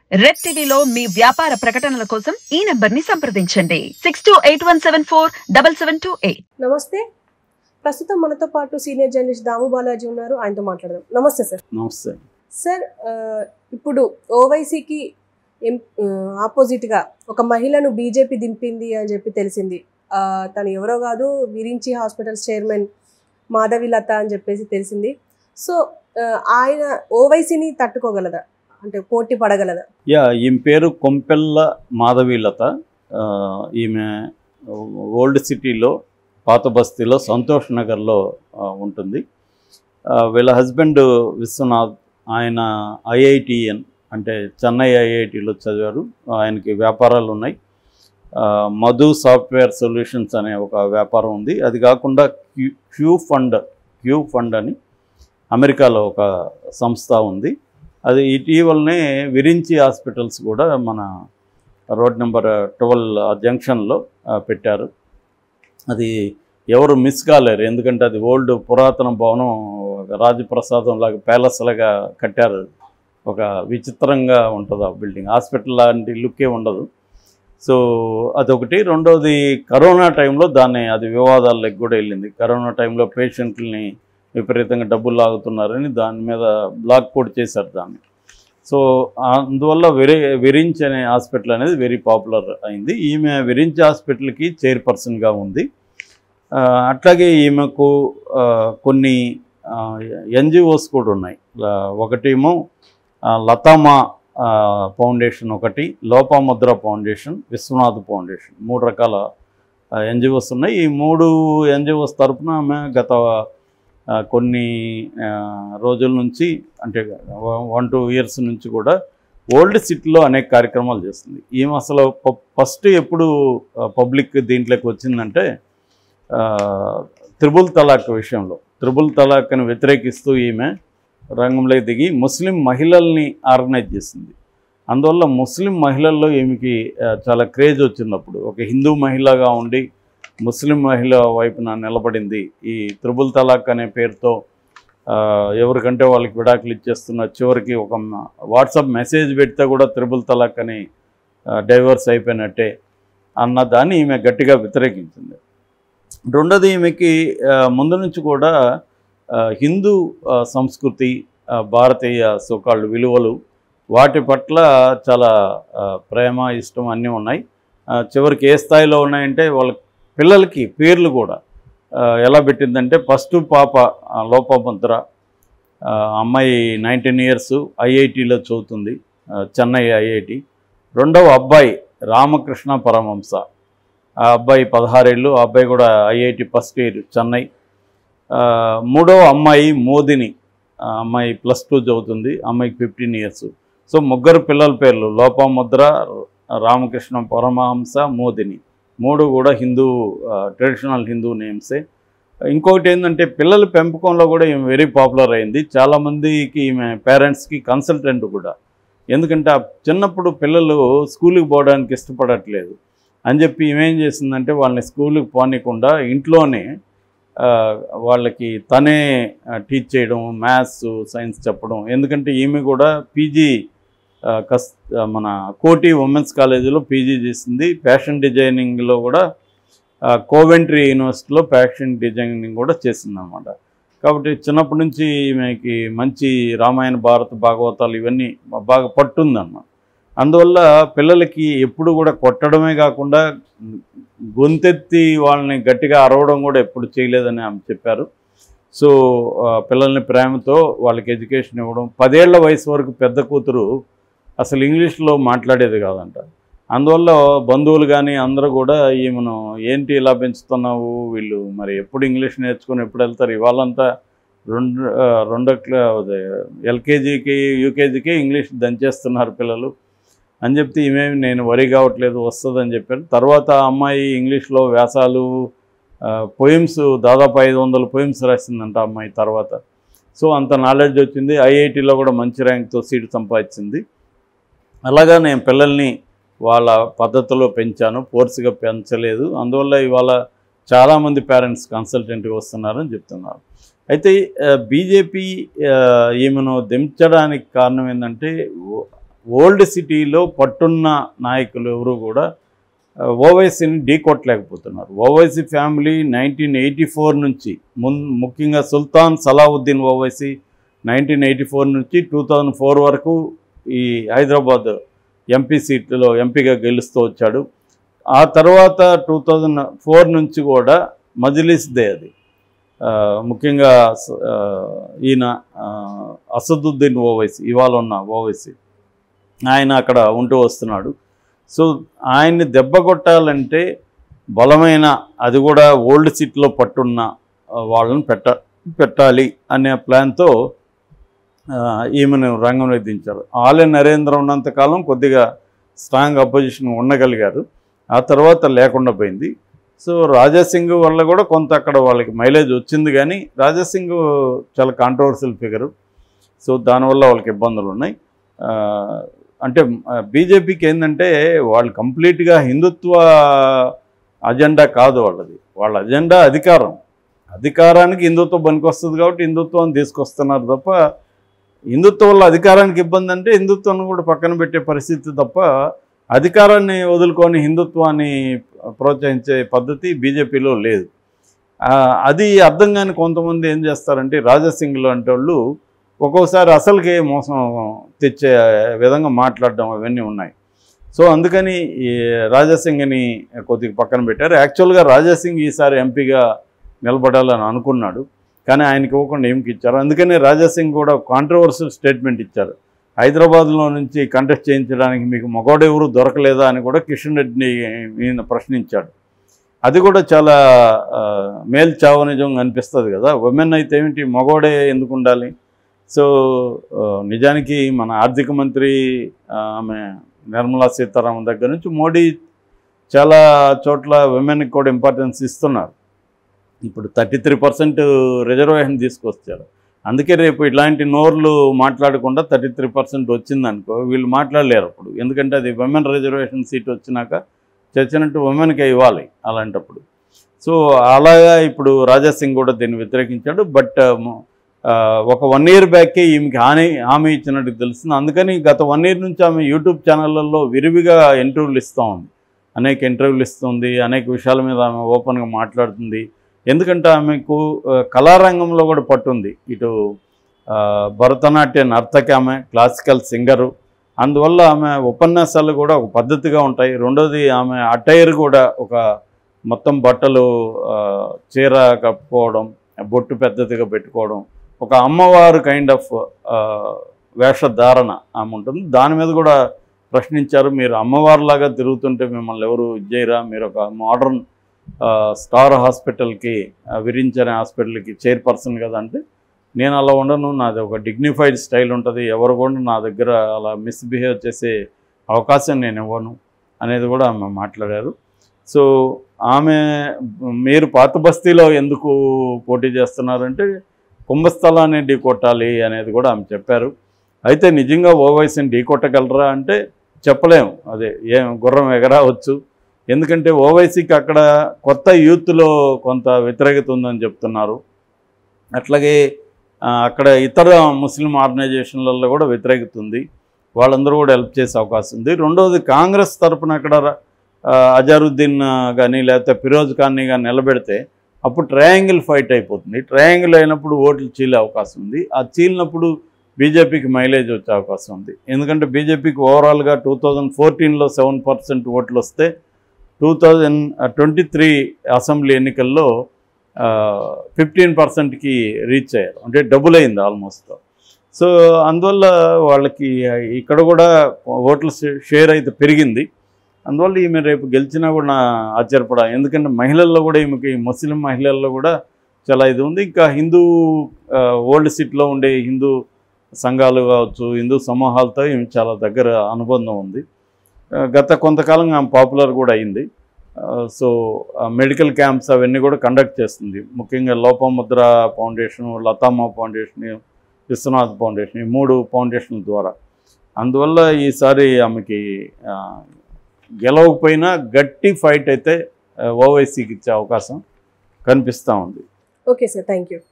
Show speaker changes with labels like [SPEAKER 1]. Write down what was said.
[SPEAKER 1] red టీవీలో మీ వ్యాపార ప్రకటనల కోసం ఈ నంబర్ ని సంప్రదించండి six two eight one seven four double seven two eight
[SPEAKER 2] నమస్తే ప్రస్తుతం మనతో పాటు సీనియర్ జర్నలిస్ట్ దాము బాలాజీ ఉన్నారు ఆయనతో మాట్లాడదాం నమస్తే సార్
[SPEAKER 3] నమస్తే
[SPEAKER 2] సార్ ఆ, ఇప్పుడు ఓవైసీకి ఎం ఆ, ఆపోజిట్గా ఒక మహిళను బీజేపీ దింపింది అని చెప్పి తెలిసింది ఆ, తను ఎవరో కాదు విరించి హాస్పిటల్స్ చైర్మన్ మాధవిలత అని చెప్పేసి తెలిసింది సో ఆ, ఆయన ఓవైసీని తట్టుకోగలదా అంటే పోటీ పడగలదా
[SPEAKER 3] యా ఈమె పేరు కొంపెల్ల మాధవీలత ఆ, ఈమె ఓల్డ్ సిటీలో పాత బస్తీలో సంతోష్ నగర్లో ఆ, ఉంటుంది ఆ, వీళ్ళ హస్బెండ్ విశ్వనాథ్ ఆయన ఐఐటిఎన్ అంటే చెన్నై ఐఐటిలో చదివారు ఆయనకి వ్యాపారాలు ఉన్నాయి ఆ, మధు సాఫ్ట్వేర్ సొల్యూషన్స్ అనే ఒక వ్యాపారం ఉంది అది కాకుండా Q Q fund Q fund అని అమెరికాలో ఒక సంస్థ ఉంది అది ఇటీవలనే విరించి హాస్పిటల్స్ కూడా మన రోడ్ నెంబర్ ట్వెల్వ్ జంక్షన్లో ఆ, పెట్టారు అది ఎవరు మిస్ కాలేరు ఎందుకంటే అది ఓల్డ్ పురాతన భవనం ఒక రాజప్రసాదం లాగా ప్యాలెస్ లాగా కట్టారు ఒక విచిత్రంగా ఉంటుంది ఆ బిల్డింగ్ హాస్పిటల్ లాంటి లుక్కే ఉండదు సో అదొకటి రెండోది కరోనా టైంలో దాన్ని అది వివాదాల్లోకి కూడా వెళ్ళింది కరోనా టైంలో పేషెంట్లని విపరీతంగా డబ్బులు లాగుతున్నారని దాని మీద బ్లాక్ కూడా చేశారు దాన్ని సో అందువల్ల వెరి విరించి అనే హాస్పిటల్ అనేది వెరీ పాపులర్ అయింది ఈమె విరించి హాస్పిటల్కి చైర్పర్సన్గా ఉంది ఆ, అట్లాగే ఈమెకు ఆ, కొన్ని ఎన్జిఓస్ కూడా ఉన్నాయి ల- ఒకటేమో ఆ, లతామా ఆ, ఫౌండేషన్ ఒకటి లోపాముద్ర ఫౌండేషన్ విశ్వనాథ్ ఫౌండేషన్ మూడు రకాల ఎన్జిఓస్ ఉన్నాయి ఈ మూడు ఎన్జిఓస్ తరపున ఆమె గత ఆ, కొన్ని ఆ, రోజుల నుంచి అంటే వన్ టూ ఇయర్స్ నుంచి కూడా ఓల్డ్ సిటీలో అనేక కార్యక్రమాలు చేస్తుంది ఈమె అసలు ప- ఫస్ట్ ఎప్పుడు పబ్లిక్ దీంట్లోకి వచ్చిందంటే ఆ, త్రిబుల్ తలాక్ విషయంలో త్రిబుల్ తలాక్ని వ్యతిరేకిస్తూ ఈమె రంగంలోకి దిగి ముస్లిం మహిళల్ని ఆర్గనైజ్ చేసింది అందువల్ల ముస్లిం మహిళల్లో ఈమెకి ఆ, చాలా క్రేజ్ వచ్చింది అప్పుడు ఒక హిందూ మహిళగా ఉండి ముస్లిం మహిళ వైపున నిలబడింది ఈ త్రిబుల్ తలాక్ అనే పేరుతో ఆ, ఎవరికంటే వాళ్ళకి విడాకులు ఇచ్చేస్తున్న చివరికి ఒక మ- వాట్సాప్ మెసేజ్ పెడితే కూడా త్రిబుల్ తలాక్ అని డైవర్స్ అయిపోయినట్టే అన్న దాన్ని ఈమె గట్టిగా వ్యతిరేకించింది రెండోది ఈమెకి ఆ, ముందు నుంచి కూడా ఆ, హిందూ ఆ, సంస్కృతి ఆ, భారతీయ సోకాళ్ళు విలువలు వాటి పట్ల చాలా ఆ, ప్రేమ ఇష్టం అన్నీ ఉన్నాయి ఆ, చివరికి ఏ స్థాయిలో ఉన్నాయంటే వాళ్ళ పిల్లలకి పేర్లు కూడా ఆ, ఎలా పెట్టిందంటే ఫస్ట్ పాప ఆ, లోపముద్ర ఆ, అమ్మాయి నైన్టీన్ ఇయర్స్ ఐఐటిలో చదువుతుంది ఆ, చెన్నై ఐఐటి రెండవ అబ్బాయి రామకృష్ణ పరమహంస ఆ అబ్బాయి పదహారేళ్ళు ఆ అబ్బాయి కూడా ఐఐటి ఫస్ట్ ఇయర్ చెన్నై ఆ, మూడవ అమ్మాయి మోదిని ఆ అమ్మాయి ప్లస్ టూ చదువుతుంది అమ్మాయికి ఫిఫ్టీన్ ఇయర్స్ సో ముగ్గురు పిల్లల పేర్లు లోపముద్ర రామకృష్ణ పరమహంస మోదిని మూడు కూడా హిందూ ట్రెడిషనల్ హిందూ నేమ్సే ఇంకొకటి ఏంటంటే పిల్లల పెంపకంలో కూడా ఈమె వెరీ పాపులర్ అయింది చాలామందికి ఈమె పేరెంట్స్కి కన్సల్టెంట్ కూడా ఎందుకంటే ఆ చిన్నప్పుడు పిల్లలు స్కూల్కి పోవడానికి ఇష్టపడట్లేదు అని చెప్పి ఈమెం చేసిందంటే వాళ్ళని స్కూల్కి పోనీయకుండా ఇంట్లోనే ఆ, వాళ్ళకి తనే టీచ్ చేయడం మ్యాథ్స్ సైన్స్ చెప్పడం ఎందుకంటే ఈమె కూడా పీజీ కస్ ఆ, మన కోటి ఉమెన్స్ కాలేజీలో పీజీ చేసింది ఫ్యాషన్ డిజైనింగ్లో కూడా ఆ, కోవెంట్రీ యూనివర్సిటీలో ఫ్యాషన్ డిజైనింగ్ కూడా చేసింది అనమాట కాబట్టి చిన్నప్పటి నుంచి ఈమెకి మంచి రామాయణ భారత భాగవతాలు ఇవన్నీ బాగా పట్టుందన్నమాట అందువల్ల పిల్లలకి ఎప్పుడు కూడా కొట్టడమే కాకుండా గొంతెత్తి వాళ్ళని గట్టిగా అరవడం కూడా ఎప్పుడు చేయలేదని ఆమె చెప్పారు సో ఆ, పిల్లల్ని ప్రేమతో వాళ్ళకి ఎడ్యుకేషన్ ఇవ్వడం పదేళ్ల వయసు వరకు పెద్ద కూతురు అసలు ఇంగ్లీష్లో మాట్లాడేది కాదంట అందువల్ల బంధువులు కానీ అందరూ కూడా ఈమెను ఏంటి ఇలా పెంచుతున్నావు వీళ్ళు మరి ఎప్పుడు ఇంగ్లీష్ నేర్చుకొని ఎప్పుడు వెళ్తారు ఇవాళంతా రెండు ఆ, రెండో క్లా అదే ఎల్కేజీకి యూకేజీకి ఇంగ్లీష్ దంచేస్తున్నారు పిల్లలు అని చెప్తే ఈమెమి నేను వరి కావట్లేదు వస్తుందని చెప్పారు తర్వాత ఆ అమ్మాయి ఇంగ్లీష్లో వ్యాసాలు పోయిమ్స్ దాదాపు ఐదు వందల పోయిమ్స్ రాసిందంట ఆ అమ్మాయి తర్వాత సో అంత నాలెడ్జ్ వచ్చింది ఐఐటిలో కూడా మంచి ర్యాంక్తో సీట్ సంపాదించింది అలాగా నేను పిల్లల్ని వాళ్ళ పద్ధతిలో పెంచాను ఫోర్స్గా పెంచలేదు అందువల్ల ఇవాళ చాలామంది పేరెంట్స్ కన్సల్టెంట్గా వస్తున్నారని చెప్తున్నారు అయితే బీజేపీ ఈమెను దించడానికి కారణం ఏంటంటే ఓ- ఓల్డ్ సిటీలో పట్టున్న నాయకులు ఎవరు కూడా ఆ, ఓవైసీని ఢీకొట్టలేకపోతున్నారు Owaisi family nineteen eighty four నుంచి మున్ ముఖ్యంగా Sultan Salahuddin Owaisi nineteen eighty four నుంచి టూ థౌజండ్ ఫోర్ వరకు ఈ హైదరాబాద్ ఎంపీ సీట్లో ఎంపీగా గెలుస్తూ వచ్చాడు ఆ తర్వాత టూ థౌజండ్ ఫోర్ నుంచి కూడా మజ్లిస్దే అది ఆ, ముఖ్యంగా స- ఆ, ఈయన ఆ, అసదుద్దీన్ ఓవైసీ ఇవాళ ఉన్న ఓవైసీ ఆయన అక్కడ ఉంటూ వస్తున్నాడు సో ఆయన్ని దెబ్బ కొట్టాలంటే బలమైన అది కూడా ఓల్డ్ సిటీలో పట్టున్న ఆ, వాళ్ళని పెట్ట పెట్టాలి అనే ప్లాన్తో ఆ, ఈమెను రంగంలో దించారు ఆలయ నరేంద్ర ఉన్నంతకాలం కొద్దిగా స్ట్రాంగ్ అపోజిషన్ ఉండగలిగారు ఆ తర్వాత లేకుండా పోయింది సో రాజాసింగ్ వల్ల కూడా కొంత అక్కడ వాళ్ళకి మైలేజ్ వచ్చింది కానీ రాజాసింగ్ చాలా కాంట్రవర్షియల్ ఫిగరు సో దానివల్ల వాళ్ళకి ఇబ్బందులు ఉన్నాయి ఆ, అంటే బీజేపీకి ఏంటంటే వాళ్ళు కంప్లీట్గా హిందుత్వ అజెండా కాదు వాళ్ళది వాళ్ళ అజెండా అధికారం అధికారానికి హిందుత్వం పనికొస్తుంది కాబట్టి హిందుత్వాన్ని తీసుకొస్తున్నారు తప్ప హిందుత్వం వల్ల అధికారానికి ఇబ్బంది అంటే హిందుత్వాన్ని కూడా పక్కన పెట్టే పరిస్థితి తప్ప అధికారాన్ని వదులుకొని హిందుత్వాన్ని ప్రోత్సహించే పద్ధతి బీజేపీలో లేదు ఆ, అది అర్థం కాని కొంతమంది ఏం చేస్తారంటే రాజాసింగ్ లాంటి వాళ్ళు ఒక్కోసారి అసలుకే మోసం తెచ్చే విధంగా మాట్లాడడం అవన్నీ ఉన్నాయి సో అందుకని ఈ రాజాసింగ్ని కొద్దిగా పక్కన పెట్టారు యాక్చువల్గా రాజాసింగ్ ఈసారి ఎంపీగా నిలబడాలని అనుకున్నాడు కానీ ఆయనకి ఇవ్వకుండా ఏమికి ఇచ్చారు అందుకని రాజాసింగ్ కూడా కాంట్రవర్షియల్ స్టేట్మెంట్ ఇచ్చారు హైదరాబాద్లో నుంచి కంటెస్ట్ చేయించడానికి మీకు మగోడెవరు దొరకలేదా అని కూడా కిషన్ రెడ్డిని ఈయన ప్రశ్నించాడు అది కూడా చాలా ఆ, మేల్ చావనిజం అనిపిస్తుంది కదా ఉమెన్ అయితే ఏమిటి మగోడే ఎందుకు ఉండాలి సో ఆ, నిజానికి మన ఆర్థిక మంత్రి ఆ, ఆమె నిర్మలా సీతారామన్ దగ్గర నుంచి మోడీ చాలా చోట్ల ఉమెన్కి కూడా ఇంపార్టెన్స్ ఇస్తున్నారు ఇప్పుడు థర్టీ త్రీ పర్సెంట్ రిజర్వేషన్ తీసుకొచ్చారు అందుకే రేపు ఇలాంటి నోర్లు మాట్లాడకుండా థర్టీ త్రీ పర్సెంట్ వచ్చిందనుకో వీళ్ళు మాట్లాడలేరు అప్పుడు ఎందుకంటే అది ఉమెన్ రిజర్వేషన్ సీట్ వచ్చినాక చచ్చినట్టు ఉమెన్కే ఇవ్వాలి అలాంటప్పుడు సో అలాగా ఇప్పుడు రాజాసింగ్ కూడా దీన్ని వ్యతిరేకించాడు బట్ ఒక వన్ ఇయర్ బ్యాకే ఈమెకి హామీ హామీ ఇచ్చినట్టు తెలుస్తుంది అందుకని గత వన్ ఇయర్ నుంచి ఆమె యూట్యూబ్ ఛానళ్ళల్లో విరివిగా ఇంటర్వ్యూలు ఇస్తూ ఉంది అనేక ఇంటర్వ్యూలు ఇస్తుంది అనేక విషయాల మీద ఆమె ఓపెన్గా మాట్లాడుతుంది ఎందుకంటే ఆమెకు ఆ, కళారంగంలో కూడా పట్టుంది ఇటు ఆ, భరతనాట్య నర్తకి ఆమె క్లాసికల్ సింగరు అందువల్ల ఆమె ఉపన్యాసాలు కూడా ఒక పద్ధతిగా ఉంటాయి రెండోది ఆమె అటైర్ కూడా ఒక మొత్తం బట్టలు ఆ, చీర కప్పుకోవడం బొట్టు పెద్దదిగా పెట్టుకోవడం ఒక అమ్మవారు కైండ్ ఆఫ్ వేషధారణ ఆమె ఉంటుంది దాని మీద కూడా ప్రశ్నించారు మీరు అమ్మవారిలాగా తిరుగుతుంటే మిమ్మల్ని ఎవరు ఇది చేయరా మీరు ఒక మోడర్న్ స్టార్ హాస్పిటల్కి విరించని హాస్పిటల్కి చైర్పర్సన్ కదా అంటే నేను అలా ఉండను నాది ఒక డిగ్నిఫైడ్ స్టైల్ ఉంటుంది ఎవరు కూడా నా దగ్గర అలా మిస్బిహేవ్ చేసే అవకాశం నేను ఇవ్వను అనేది కూడా ఆమె మాట్లాడారు సో ఆమె మీరు పాత బస్తీలో ఎందుకు పోటీ చేస్తున్నారంటే కుంభస్థలాన్ని ఢీ కొట్టాలి అనేది కూడా ఆమె చెప్పారు అయితే నిజంగా ఓవైసీని ఢీ కొట్టగలరా అంటే చెప్పలేము అదే ఏం గుర్రం ఎగరావచ్చు ఎందుకంటే ఓవైసీకి అక్కడ కొత్త యూత్లో కొంత వ్యతిరేకత ఉందని చెప్తున్నారు అట్లాగే ఆ, అక్కడ ఇతర ముస్లిం ఆర్గనైజేషన్లలో కూడా వ్యతిరేకత ఉంది వాళ్ళందరూ కూడా హెల్ప్ చేసే అవకాశం ఉంది రెండవది కాంగ్రెస్ తరపున అక్కడ ఆ, అజారుద్దీన్ కానీ లేకపోతే ఫిరోజ్ ఖాన్ని కానీ నిలబెడితే అప్పుడు ట్రయాంగిల్ ఫైట్ అయిపోతుంది ట్రయాంగిల్ అయినప్పుడు ఓట్లు చీలే అవకాశం ఉంది ఆ చీలినప్పుడు బీజేపీకి మైలేజ్ వచ్చే అవకాశం ఉంది ఎందుకంటే బీజేపీకి ఓవరాల్గా టూ థౌజండ్ ఫోర్టీన్లో సెవెన్ పర్సెంట్ ఓట్లు వస్తే two thousand twenty three assembly ఎన్నికల్లో ఫిఫ్టీన్ పర్సెంట్కి రీచ్ అయ్యారు అంటే డబుల్ అయింది ఆల్మోస్ట్ సో అందువల్ల వాళ్ళకి ఇక్కడ కూడా ఓట్ల షే- షేర్ అయితే పెరిగింది అందువల్ల ఈమె రేపు గెలిచినా కూడా నా ఆశ్చర్యపడ ఎందుకంటే మహిళల్లో కూడా ఈమెకి ముస్లిం మహిళల్లో కూడా చాలా ఇది ఉంది ఇంకా హిందూ ఆ, ఓల్డ్ సిటీలో ఉండే హిందూ సంఘాలు కావచ్చు హిందూ సమూహాలతో ఈమె చాలా దగ్గర అనుబంధం ఉంది ఆ, గత కొంతకాలంగా ఆమె పాపులర్ కూడా అయింది ఆ, సో ఆ, మెడికల్ క్యాంప్స్ అవన్నీ కూడా కండక్ట్ చేస్తుంది ముఖ్యంగా Lopamudra foundation Latama foundation Vishwanath foundation ఈ మూడు ఫౌండేషన్ల ద్వారా అందువల్ల ఈసారి ఆమెకి ఆ, గెలవకపోయినా గట్టి ఫైట్ అయితే ఓవైసీకి ఇచ్చే అవకాశం కనిపిస్తూ ఉంది
[SPEAKER 2] ఓకే సార్ థ్యాంక్ యూ